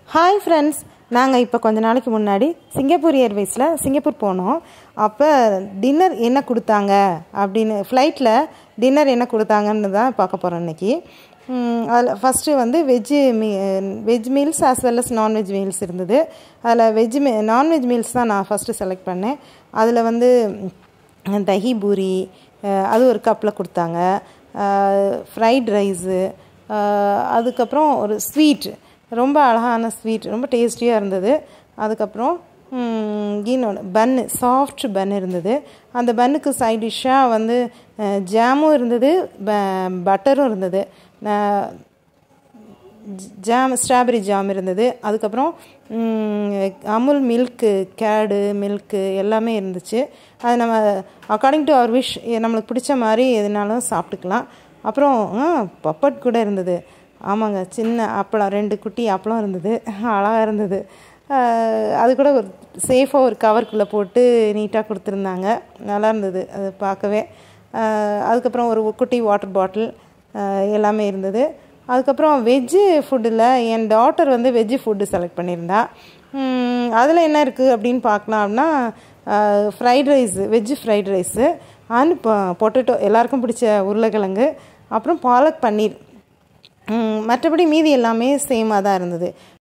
hi friends நாங்கள் இப்போ கொஞ்ச நாளைக்கு முன்னாடி சிங்கப்பூர் ஏர்வேஸில் சிங்கப்பூர் போனோம் அப்போ டின்னர் என்ன கொடுத்தாங்க அப்படின்னு ஃப்ளைட்டில் டின்னர் என்ன கொடுத்தாங்கன்னு தான் பார்க்க போகிறோம் இன்றைக்கி அதில் ஃபஸ்ட்டு வந்து வெஜ்ஜு மீ veg meals as well as non veg meals இருந்தது அதில் வெஜ் மீ நான்வெஜ் மீல்ஸ் தான் நான் ஃபஸ்ட்டு செலக்ட் பண்ணேன் அதில் வந்து தஹி பூரி அது ஒரு கப்பில் கொடுத்தாங்க ஃப்ரைட் ரைஸு அதுக்கப்புறம் ஒரு ஸ்வீட் ரொம்ப அழகான ஸ்வீட் ரொம்ப டேஸ்டியாக இருந்தது அதுக்கப்புறம் இன்னொன்று பன்னு சாஃப்ட் பன் இருந்தது அந்த பன்னுக்கு சைட் டிஷ்ஷாக வந்து ஜாமும் இருந்தது ப பட்டரும் இருந்தது ஜாம் ஸ்ட்ராபெரி ஜாம் இருந்தது அதுக்கப்புறம் அமுல் மில்க்கு கேடு மில்க்கு எல்லாமே இருந்துச்சு அது நம்ம அக்கார்டிங் டு அவர் விஷ் நம்மளுக்கு பிடிச்ச மாதிரி எதுனாலும் சாப்பிட்டுக்கலாம் அப்புறம் பப்பட் கூட இருந்தது ஆமாங்க சின்ன அப்பளம் ரெண்டு குட்டி அப்பளம் இருந்தது அழகாக இருந்தது அது கூட ஒரு சேஃபாக ஒரு கவருக்குள்ளே போட்டு நீட்டாக கொடுத்துருந்தாங்க நல்லா இருந்தது அது பார்க்கவே அதுக்கப்புறம் ஒரு குட்டி வாட்டர் பாட்டில் எல்லாமே இருந்தது அதுக்கப்புறம் வெஜ்ஜு ஃபுட்டில் என் டாட்டர் வந்து வெஜ்ஜு ஃபுட்டு செலக்ட் பண்ணியிருந்தா அதில் என்ன இருக்குது அப்படின்னு பார்க்கலாம் அப்படின்னா fried rice veg fried rice and potato எல்லாருக்கும் பிடிச்ச உருளைக்கிழங்கு அப்புறம் பாலக் பன்னீர் மற்றபடி மீதி எல்லாமே சேமாக தான் இருந்தது